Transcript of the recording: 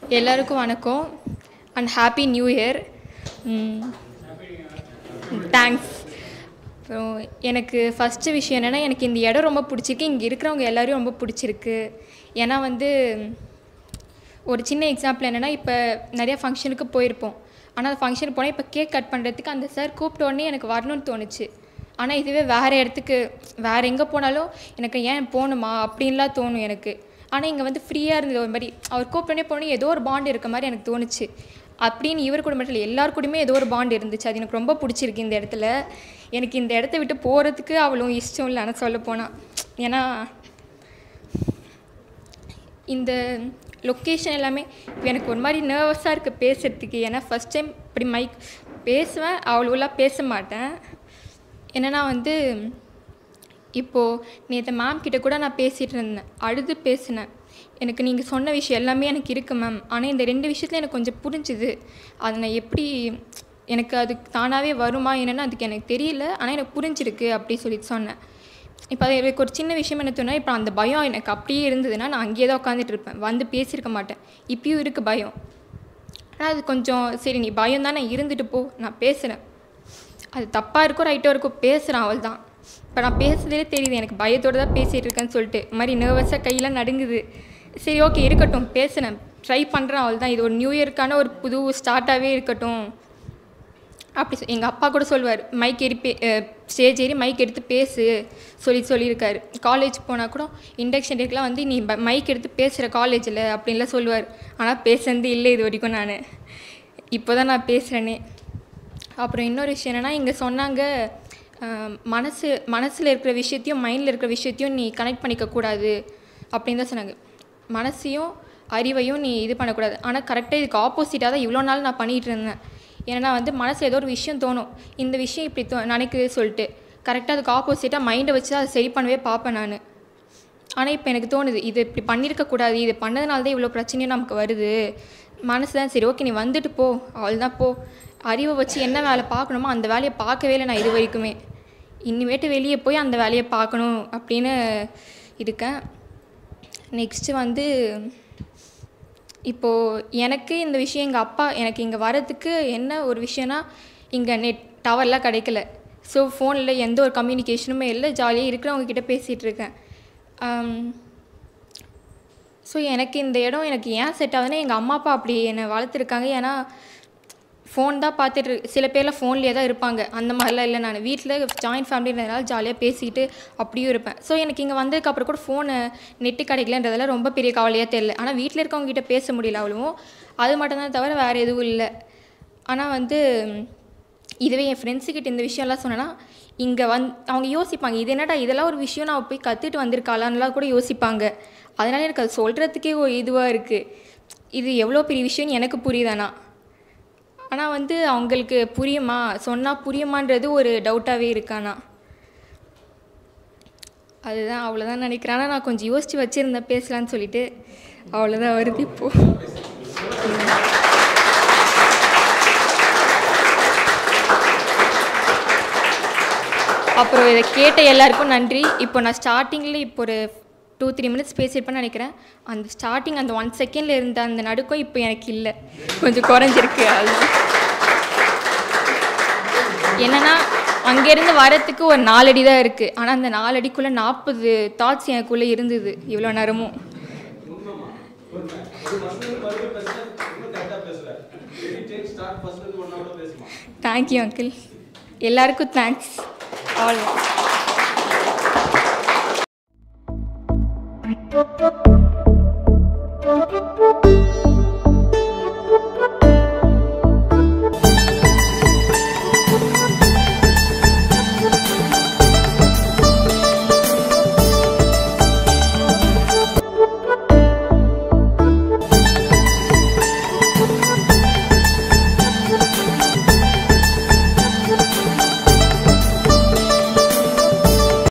எல்லாருக்கும் வணக்கம் and happy new year thanks அப்புறம் எனக்கு ஃபஸ்ட்டு விஷயம் என்னென்னா எனக்கு இந்த இடம் ரொம்ப பிடிச்சிருக்கு இங்கே இருக்கிறவங்க எல்லாரையும் ரொம்ப பிடிச்சிருக்கு ஏன்னா வந்து ஒரு சின்ன எக்ஸாம்பிள் என்னென்னா இப்போ நிறைய ஃபங்க்ஷனுக்கு போயிருப்போம் ஆனால் அந்த ஃபங்க்ஷனுக்கு போனால் இப்போ கேக் கட் பண்ணுறதுக்கு அந்த சார் கூப்பிட்ட உடனே எனக்கு வரணும்னு தோணுச்சு ஆனால் இதுவே வேறு இடத்துக்கு வேறு எங்கே போனாலும் எனக்கு ஏன் போகணுமா அப்படின்லாம் தோணும் எனக்கு ஆனால் இங்கே வந்து ஃப்ரீயாக இருந்தது ஒரு மாதிரி அவர் கூப்பிட்டோன்னே போனோன்னே ஏதோ ஒரு பாண்ட் இருக்க மாதிரி எனக்கு தோணுச்சு அப்படின்னு இவர் கூட மட்டும் இல்லை எல்லார் கூடயுமே ஏதோ ஒரு பாண்ட் இருந்துச்சு அது எனக்கு ரொம்ப பிடிச்சிருக்கு இந்த இடத்துல எனக்கு இந்த இடத்த விட்டு போகிறதுக்கு அவ்வளோ இஷ்டம் இல்லை ஆனால் சொல்ல போனால் ஏன்னா இந்த லொக்கேஷன் எல்லாமே எனக்கு ஒரு மாதிரி நர்வஸாக இருக்குது பேசுகிறதுக்கு ஏன்னா ஃபஸ்ட் டைம் இப்படி மைக் பேசுவேன் அவ்வளோலாம் பேச மாட்டேன் என்னென்னா வந்து இப்போது நேற்று மேம் கிட்ட கூட நான் பேசிகிட்டு இருந்தேன் அழுது பேசினேன் எனக்கு நீங்கள் சொன்ன விஷயம் எல்லாமே எனக்கு இருக்குது மேம் ஆனால் இந்த ரெண்டு விஷயத்தில் எனக்கு கொஞ்சம் புரிஞ்சுது அதை நான் எப்படி எனக்கு அது தானாகவே வருமா என்னென்னு அதுக்கு எனக்கு தெரியல ஆனால் எனக்கு புரிஞ்சிருக்கு அப்படி சொல்லிட்டு சொன்னேன் இப்போ அது எனக்கு ஒரு சின்ன விஷயம் என்ன தோணுனா இப்போ அந்த பயம் எனக்கு அப்படியே இருந்ததுன்னா நான் அங்கேயே தான் உட்காந்துட்டு இருப்பேன் வந்து பேசியிருக்க மாட்டேன் இப்பயும் இருக்குது பயம் ஆனால் அது கொஞ்சம் சரி நீ பயம் தானே இருந்துட்டு போ நான் பேசுகிறேன் அது தப்பாக இருக்கோ ரைட்டோ இருக்கோ பேசுகிறேன் அவள் தான் இப்போ நான் பேசுறதே தெரியுது எனக்கு பயத்தோடு தான் பேசிகிட்டு இருக்கேன்னு சொல்லிட்டு இந்த மாதிரி நர்வஸாக கையெல்லாம் நடுங்குது சரி ஓகே இருக்கட்டும் பேசுகிறேன் ட்ரை பண்ணுறேன் அவள் தான் இது ஒரு நியூ இயர்க்கான ஒரு புது ஸ்டார்ட்டாகவே இருக்கட்டும் அப்படி சொ- எங்கள் அப்பா கூட சொல்லுவார் மைக் ஏறி பே ஸ்டேஜ் ஏறி மைக் எடுத்து பேசு சொல்லி சொல்லியிருக்காரு காலேஜ் போனால் கூட இண்டக்ஷன் டேக்கெலாம் வந்து நீ மைக் எடுத்து பேசுகிற காலேஜில் அப்படின்லாம் சொல்லுவார் ஆனால் பேசுனது இல்லை இது வரைக்கும் நான் இப்போ தான் நான் பேசுகிறேனே அப்புறம் இன்னொரு விஷயம் என்னென்னா இங்கே சொன்னாங்க அஹ், மனசு மனசில் இருக்கிற விஷயத்தையும் மைண்டில் இருக்கிற விஷயத்தையும் நீ கனெக்ட் பண்ணிக்க கூடாது அப்படின்னு தான் சொன்னாங்க மனசையும் அறிவையும் நீ இது பண்ணக்கூடாது ஆனால் கரெக்டாக இதுக்கு ஆப்போசிட்டாக தான் இவ்வளோ நாள் நான் பண்ணிகிட்டு இருந்தேன் ஏன்னா வந்து மனசில் ஏதோ ஒரு விஷயம் தோணும் இந்த விஷயம் இப்படி தோ நினைக்குது சொல்லிட்டு கரெக்டாக அதுக்கு ஆப்போசிட்டாக மைண்டை வச்சு தான் அதை சரி பண்ணவே பார்ப்பேன் நான் ஆனால் இப்போ எனக்கு தோணுது இது இப்படி பண்ணியிருக்கக்கூடாது இது பண்ணதுனால தான் இவ்வளோ பிரச்சனையும் நமக்கு வருது மனசு தான் சரி ஓகே நீ வந்துட்டு போ அவள் தான் போ அறிவை வச்சு என்ன வேலை பார்க்கணுமோ அந்த வேலையை பார்க்கவே இல்லை நான் இது வரைக்குமே இனிமேட்டு வெளியே போய் அந்த வேலையை பார்க்கணும் அப்படின்னு இருக்கேன் நெக்ஸ்ட்டு வந்து இப்போது எனக்கு இந்த விஷயம் எங்கள் அப்பா எனக்கு இங்கே வரதுக்கு என்ன ஒரு விஷயம்னா இங்கே நெட் டவர்லாம் கிடைக்கல ஸோ ஃபோனில் எந்த ஒரு கம்யூனிகேஷனுமே இல்லை ஜாலியாக இருக்கிறவங்க கிட்ட பேசிகிட்டு இருக்கேன் ஸோ எனக்கு இந்த இடம் எனக்கு ஏன் செட் ஆகுதுன்னா எங்கள் அம்மா அப்பா அப்படி என்னை வளர்த்துருக்காங்க ஏன்னா ஃபோன் தான் பார்த்துட்டு இரு- சில பேர்லாம் ஃபோன்லேயே தான் இருப்பாங்க அந்த மாதிரிலாம் இல்லை நான் வீட்டில் ஜாயின்ட் ஃபேமிலின்றதுனால ஜாலியாக பேசிக்கிட்டு அப்படியும் இருப்பேன் ஸோ எனக்கு இங்கே வந்ததுக்கப்புறம் கூட ஃபோனு நெட்டு கிடைக்கலன்றதெல்லாம் ரொம்ப பெரிய கவலையாக தெரியல ஆனால் வீட்டில் இருக்கவங்க கிட்ட பேச முடியல அவ்வளவும் அது மட்டும்தான் தவிர வேறு எதுவும் இல்லை ஆனால் வந்து இதுவே என் ஃப்ரெண்ட்ஸுக்கிட்ட இந்த விஷயம்லாம் சொன்னேன்னா இங்கே வந் அவங்க யோசிப்பாங்க இது என்னடா இதெல்லாம் ஒரு விஷயம் நான் போய் கற்றுட்டு வந்திருக்காளான்லாம் கூட யோசிப்பாங்க அதனால எனக்கு அது சொல்கிறதுக்கே ஒரு இதுவாக இருக்குது இது எவ்வளோ பெரிய விஷயம்னு எனக்கு புரியுதானா ஆனால் வந்து அவங்களுக்கு புரியுமா சொன்னால் புரியுமான்றது ஒரு டவுட்டாகவே இருக்கானா அதுதான் அவ்வளோதான் நினைக்கிறேன் ஆனால் நான் கொஞ்சம் யோசித்து வச்சுருந்தேன் பேசலான்னு சொல்லிட்டு அவ்வளோதான் வருது இப்போது அப்புறம் இதை கேட்ட எல்லாருக்கும் நன்றி இப்போ நான் ஸ்டார்டிங்கில் இப்போ ஒரு டூ த்ரீ மினிட்ஸ் பேசியிருப்பேன்னு நினைக்கிறேன் அந்த ஸ்டார்டிங் அந்த ஒன் செகண்டில் இருந்த அந்த நடுக்கம் இப்போ எனக்கு இல்லை கொஞ்சம் குறைஞ்சிருக்கு அதுதான் என்னன்னா அங்கேருந்து வரத்துக்கு ஒரு நாலடி தான் இருக்குது ஆனால் அந்த நாலடிக்குள்ளே நாற்பது தாட்ஸ் எனக்குள்ளே இருந்தது இவ்வளோ நேரமும் தேங்க்யூ அங்கிள் எல்லாருக்கும் தேங்க்ஸ் ஆல்